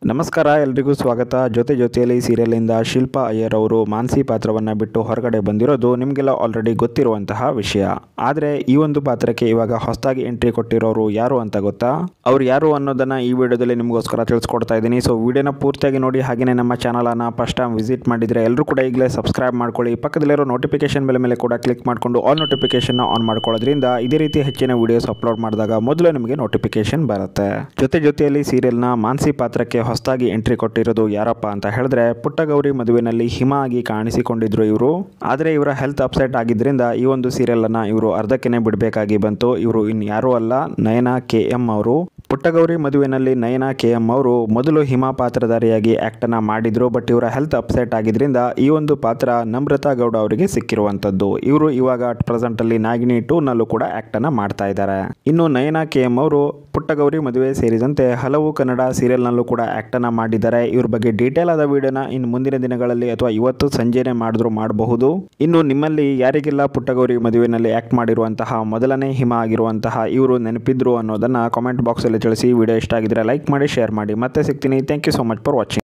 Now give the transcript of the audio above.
ನಮಸ್ಕಾರ ಎಲ್ರಿಗೂ ಸ್ವಾಗತ ಜೊತೆ ಜೊತೆಯಲ್ಲಿ ಸೀರಿಯಲಿಂದ ಶಿಲ್ಪಾ ಅಯ್ಯರ್ ಅವರು ಮಾನ್ಸಿ ಪಾತ್ರವನ್ನು ಬಿಟ್ಟು ಹೊರಗಡೆ ಬಂದಿರೋದು ನಿಮಗೆಲ್ಲ ಆಲ್ರೆಡಿ ಗೊತ್ತಿರುವಂತಹ ವಿಷಯ ಆದರೆ ಈ ಒಂದು ಪಾತ್ರಕ್ಕೆ ಇವಾಗ ಹೊಸದಾಗಿ ಎಂಟ್ರಿ ಕೊಟ್ಟಿರೋರು ಯಾರು ಅಂತ ಗೊತ್ತಾ ಅವ್ರು ಯಾರು ಅನ್ನೋದನ್ನು ಈ ವಿಡಿಯೋದಲ್ಲಿ ನಿಮಗೋಸ್ಕರ ತಿಳಿಸ್ಕೊಡ್ತಾ ಇದ್ದೀನಿ ಸೊ ವಿಡಿಯೋನ ಪೂರ್ತಿಯಾಗಿ ನೋಡಿ ಹಾಗೆಯೇ ನಮ್ಮ ಚಾನಲನ್ನು ಫಸ್ಟ್ ಟೈಮ್ ವಿಸಿಟ್ ಮಾಡಿದರೆ ಎಲ್ಲರೂ ಕೂಡ ಈಗಲೇ ಸಬ್ಸ್ಕ್ರೈಬ್ ಮಾಡ್ಕೊಳ್ಳಿ ಪಕ್ಕದಲ್ಲಿರೋ ನೋಟಿಫಿಕೇಶನ್ ಬೆಲೆ ಮೇಲೆ ಕೂಡ ಕ್ಲಿಕ್ ಮಾಡಿಕೊಂಡು ಆಲ್ ನೋಟಿಫಿಕೇಶನ್ನ ಆನ್ ಮಾಡ್ಕೊಳ್ಳೋದ್ರಿಂದ ಇದೇ ರೀತಿ ಹೆಚ್ಚಿನ ವಿಡಿಯೋಸ್ ಅಪ್ಲೋಡ್ ಮಾಡಿದಾಗ ಮೊದಲು ನಿಮಗೆ ನೋಟಿಫಿಕೇಶನ್ ಬರುತ್ತೆ ಜೊತೆ ಜೊತೆಯಲ್ಲಿ ಸೀರಿಯಲ್ನ ಮಾನ್ಸಿ ಪಾತ್ರಕ್ಕೆ ಹೊಸದಾಗಿ ಎಂಟ್ರಿ ಕೊಟ್ಟಿರೋದು ಯಾರಪ್ಪ ಅಂತ ಹೇಳಿದ್ರೆ ಪುಟ್ಟಗೌರಿ ಮದುವೆನಲ್ಲಿ ಹಿಮ ಆಗಿ ಕಾಣಿಸಿಕೊಂಡಿದ್ರು ಇವರು ಆದರೆ ಇವರ ಹೆಲ್ತ್ ಅಪ್ಸೆಟ್ ಆಗಿದ್ದರಿಂದ ಈ ಒಂದು ಸೀರಿಯಲನ್ನು ಇವರು ಅರ್ಧಕ್ಕೇ ಬಿಡಬೇಕಾಗಿ ಬಂತು ಇವರು ಇನ್ನು ಯಾರೂ ಅಲ್ಲ ನಯನಾ ಕೆ ಎಂ ಅವರು ಪುಟ್ಟಗೌರಿ ಮದುವೆನಲ್ಲಿ ನಯನಾ ಕೆ ಎಂ ಅವರು ಮೊದಲು ಹಿಮ ಪಾತ್ರಧಾರಿಯಾಗಿ ಆ್ಯಕ್ಟನ್ನು ಮಾಡಿದ್ರು ಬಟ್ ಇವರ ಹೆಲ್ತ್ ಅಪ್ಸೆಟ್ ಆಗಿದ್ರಿಂದ ಈ ಒಂದು ಪಾತ್ರ ನಮ್ರತಾ ಗೌಡ ಅವರಿಗೆ ಸಿಕ್ಕಿರುವಂಥದ್ದು ಇವರು ಇವಾಗ ಅಟ್ ಪ್ರೆಸೆಂಟಲ್ಲಿ ನಾಗಿನಿ ಟೂನಲ್ಲೂ ಕೂಡ ಆ್ಯಕ್ಟನ್ನು ಮಾಡ್ತಾ ಇದ್ದಾರೆ ಇನ್ನು ನಯನಾ ಕೆ ಎಂ ಅವರು ಪುಟ್ಟಗೌರಿ ಮದುವೆ ಸೇರಿದಂತೆ ಹಲವು ಕನ್ನಡ ಸೀರಿಯಲ್ನಲ್ಲೂ ಕೂಡ ಆ್ಯಕ್ಟನ್ನು ಮಾಡಿದ್ದಾರೆ ಇವ್ರ ಬಗ್ಗೆ ಡೀಟೇಲ್ ಆದ ವಿಡಿಯೋನ ಇನ್ನು ಮುಂದಿನ ದಿನಗಳಲ್ಲಿ ಅಥವಾ ಇವತ್ತು ಸಂಜೆನೆ ಮಾಡಿದ್ರು ಮಾಡಬಹುದು ಇನ್ನು ನಿಮ್ಮಲ್ಲಿ ಯಾರಿಗೆಲ್ಲ ಪುಟ್ಟಗೌರಿ ಮದುವೆನಲ್ಲಿ ಆ್ಯಕ್ಟ್ ಮಾಡಿರುವಂತಹ ಮೊದಲನೇ ಹಿಮ ಆಗಿರುವಂತಹ ಇವರು ನೆನಪಿದ್ರು ಅನ್ನೋದನ್ನು ಕಾಮೆಂಟ್ ಬಾಕ್ಸಲ್ಲಿ ತಿಳಿಸಿ ವಿಡಿಯೋ ಇಷ್ಟ ಆಗಿದ್ರೆ ಲೈಕ್ ಮಾಡಿ ಶೇರ್ ಮಾಡಿ ಮತ್ತೆ ಸಿಗ್ತೀನಿ thank you so much for watching